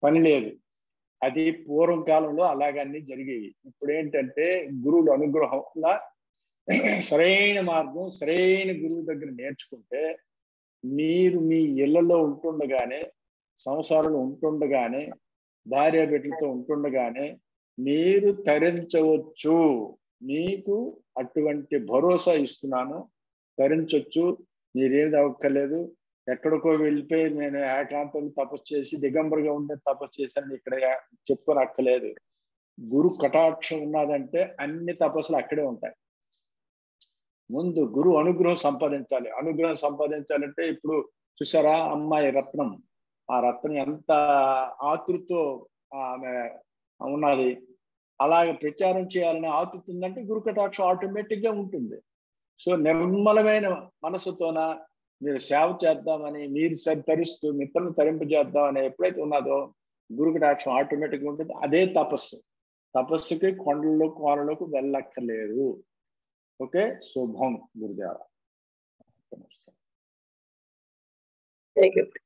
పని లేదు అది పూర్వం కాలంలో అలాగన్నీ జరిగేవి ఇప్పుడు ఏంటంటే గురువుల అనుగ్రహం వల్ల సరైన మార్గం సరైన గురువు దగ్గర నేర్చుకుంటే మీరు మీ ఇళ్లలో ఉంటుండగానే సంసారంలో ఉంటుండగానే భార్య బిడ్డలతో ఉంటుండగానే మీరు తరించవచ్చు మీకు అటువంటి భరోసా ఇస్తున్నాను తరించవచ్చు మీరేది అవ్వక్కర్లేదు ఎక్కడికో వెళ్ళిపోయి నేను ఏకాంతం తపస్సు చేసి దిగంబరుగా ఉండే తపస్సు చేశాను ఇక్కడ చెప్పుకొని అక్కలేదు గురు కటాక్షం ఉన్నదంటే అన్ని తపస్సులు అక్కడే ఉంటాయి ముందు గురు అనుగ్రహం సంపాదించాలి అనుగ్రహం సంపాదించాలంటే ఇప్పుడు చూసారా అమ్మాయి రత్నం ఆ రత్నం ఎంత ఆతృతో ఆమె ఉన్నది అలాగ ప్రచారం చేయాలని ఆతృత ఉందంటే గురు కటాక్షం ఆటోమేటిక్ గా ఉంటుంది సో నిర్మలమైన మనసుతోన మీరు సేవ చేద్దామని మీరు తరిస్తూ మిత్రులను తరింపజేద్దామని ఎప్పుడైతే ఉన్నదో గురు కటాక్షం ఆటోమేటిక్ ఉంటుంది అదే తపస్సు తపస్సుకి కొండల్లో కోనలకు వెళ్ళక్కర్లేదు ఓకే శుభం గురుదేవ థ్యాంక్ యూ